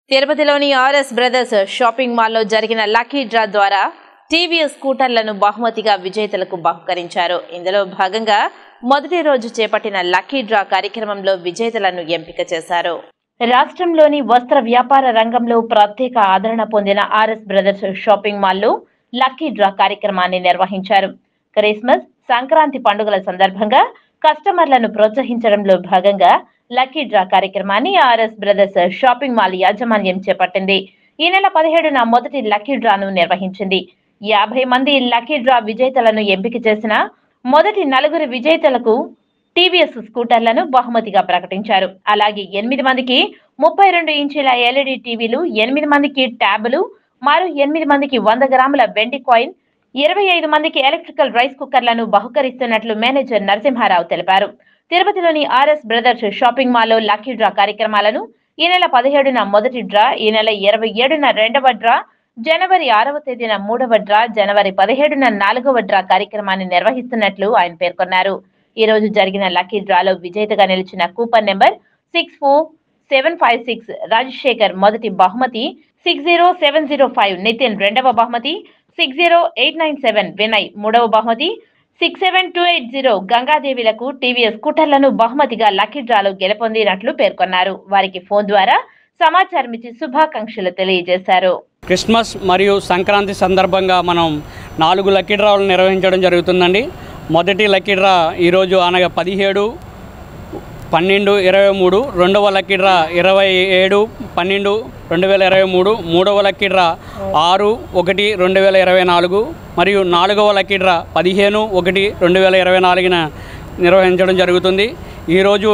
తిరుపతిలోని RS brothers shopping మాల్లో జరిగిన లక్కీ డ్రా ద్వారా టీవీఎస్ స్కూటర్లను బహుమతిగా విజేతలకు బహుకరించారు ఇందులో భాగంగా మొదటి రోజు చేపట్టిన లక్కీ డ్రా కార్యక్రమంలో విజేతలను ఎంపిక చేశారు రాష్ట్రంలోని వస్త్ర వ్యాపార రంగంలో ప్రత్యేక ఆదరణ పొందిన ఆర్ఎస్ బ్రదర్స్ షాపింగ్ మాల్లో లక్కీ డ్రా కార్యక్రమాన్ని నిర్వహించారు క్రిస్మస్ సంక్రాంతి పండుగల సందర్భంగా కస్టమర్లను ప్రోత్సహించడంలో భాగంగా లక్కీ డ్రా కార్యక్రమాన్ని ఆర్ఎస్ బ్రదర్స్ షాపింగ్ మాల్ యాజమాన్యం చేపట్టింది ఈ నెల పదిహేడున మొదటి లక్కీ డ్రాను నిర్వహించింది యాభై మంది లక్కీ డ్రా విజేతలను ఎంపిక చేసిన మొదటి నలుగురు విజేతలకు టీవీఎస్ స్కూటర్లను బహుమతిగా ప్రకటించారు అలాగే ఎనిమిది మందికి ముప్పై రెండు ఇంచుల ఎల్ఈడి టీవీలు ఎనిమిది మందికి ట్యాబులు మరో ఎనిమిది మందికి వంద గ్రాముల వెండి కాయిన్ ఇరవై ఐదు మందికి ఎలక్ట్రికల్ రైస్ కుక్కర్లను బహుకరిస్తున్నట్లు మేనేజర్ నరసింహారావు తెలిపారు తిరుపతిలోని ఆర్ఎస్ బ్రదర్స్ షాపింగ్ మాల్లో లక్కీ డ్రా కార్యక్రమాలను ఈ నెల పదిహేడున మొదటి డ్రా ఈ నెల ఇరవై ఏడున రెండవ డ్రా జనవరి ఆరవ తేదీన మూడవ డ్రా జనవరి పదిహేడున నాలుగవ డ్రా కార్యక్రమాన్ని నిర్వహిస్తున్నట్లు ఆయన పేర్కొన్నారు ఈ రోజు జరిగిన లక్కీ డ్రాలో విజేతగా నిలిచిన coupon number six four seven five six Rajasekhar మొదటి బహుమతి six zero seven zero five Nitin రెండవ బహుమతి six zero eight nine seven Vinay మూడవ బహుమతి six seven two eight zero గంగాదేవిలకు టీవీఎస్ స్కూటర్లను బహుమతిగా లక్కీ డ్రాలో గెలుపొందినట్లు పేర్కొన్నారు వారికి ఫోన్ ద్వారా సమాచారం ఇచ్చి శుభాకాంక్షలు తెలియజేశారు క్రిస్మస్ మరియు సంక్రాంతి సందర్భంగా మనం నాలుగు లక్కీ డ్రాలు నిర్వహించడం జరుగుతుందండి మొదటి లక్కీ డ్రా ఈరోజు అనగా పదిహేడు పన్నెండు ఇరవై మూడు రెండవ లక్కీ డ్రా ఇరవై ఏడు పన్నెండు రెండు వేల ఇరవై మూడు మూడవ లక్కీ డ్రా ఆరు ఒకటి రెండు వేల ఇరవై నాలుగు మరియు నాలుగవ లక్కీ డ్రా పదిహేను ఒకటి రెండు వేల ఇరవై నాలుగున నిర్వహించడం జరుగుతుంది ఈరోజు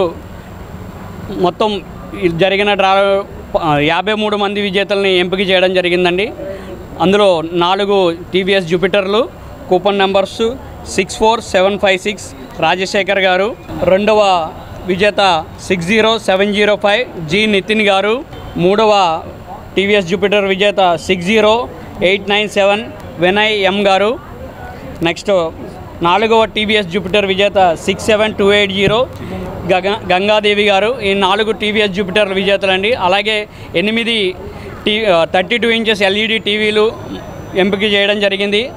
మొత్తం ఈ జరిగిన డ్రా యాభై మూడు మంది విజేతల్ని ఎంపిక చేయడం జరిగిందండి అందులో నాలుగు టీవీఎస్ జూపిటర్లు coupon numbers six four seven five six Rajasekhar గారు రెండవ విజేత six zero seven zero five G Nitin గారు మూడవ టీవీఎస్ జూపిటర్ విజేత six zero eight nine seven Vinay M గారు నెక్స్ట్ నాలుగవ టీవీఎస్ జూపిటర్ విజేత six seven two eight zero గగ గంగాదేవి గారు ఈ నాలుగు టీవీఎస్ జూపిటర్ విజేతలండి అలాగే ఎనిమిది టీ thirty two inches LED TVs ఎంపిక చేయడం జరిగింది